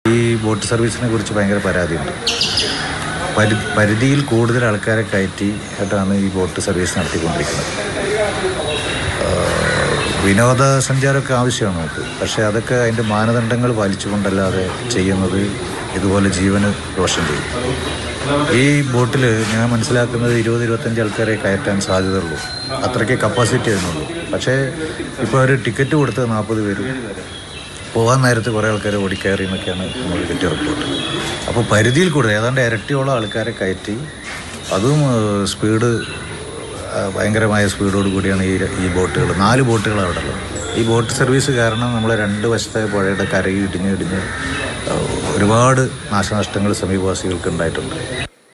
ഈ ബോട്ട് സർവീസിനെ കുറിച്ച് ഭയങ്കര പരാതിയുണ്ട് പരി പരിധിയിൽ കൂടുതൽ ആൾക്കാരെ കയറ്റി ആയിട്ടാണ് ഈ ബോട്ട് സർവീസ് നടത്തിക്കൊണ്ടിരിക്കുന്നത് ആഹ് വിനോദസഞ്ചാരമൊക്കെ ആവശ്യമാണ് നമുക്ക് പക്ഷേ അതൊക്കെ അതിൻ്റെ മാനദണ്ഡങ്ങൾ പാലിച്ചുകൊണ്ടല്ലാതെ ചെയ്യുന്നത് ഇതുപോലെ ജീവന് ദോഷം ചെയ്യും ഈ ബോട്ടിൽ ഞാൻ മനസ്സിലാക്കുന്നത് ഇരുപത് ഇരുപത്തഞ്ച് ആൾക്കാരെ കയറ്റാൻ സാധ്യതയുള്ളൂ അത്രയ്ക്ക് കപ്പാസിറ്റി അതിനുള്ളൂ പക്ഷേ ഇപ്പോൾ ഒരു ടിക്കറ്റ് കൊടുത്ത് നാൽപ്പത് പേരും പോകാൻ നേരത്ത് കുറേ ആൾക്കാർ ഓടിക്കയറി എന്നൊക്കെയാണ് നമുക്ക് കിട്ടിയ റിപ്പോർട്ട് അപ്പോൾ പരിധിയിൽ കൂടുതൽ ഏതാണ്ട് ഇരട്ടിയോളം ആൾക്കാരെ കയറ്റി അതും ഏഹ്, സ്പീഡ് ആ, ഭയങ്കരമായ സ്പീഡോട് കൂടിയാണ് ഈ ഈ ബോട്ടുകൾ നാല് ബോട്ടുകൾ അവിടെ ഉള്ളത് ഈ ബോട്ട് സർവീസ് കാരണം നമ്മൾ രണ്ട് വശത്തെ പുഴയുടെ കരയിൽ ഇടിഞ്ഞ് ഇടിഞ്ഞ് ആ, ഒരുപാട് നാശനഷ്ടങ്ങൾ സമീപവാസികൾക്ക് ഉണ്ടായിട്ടുണ്ട്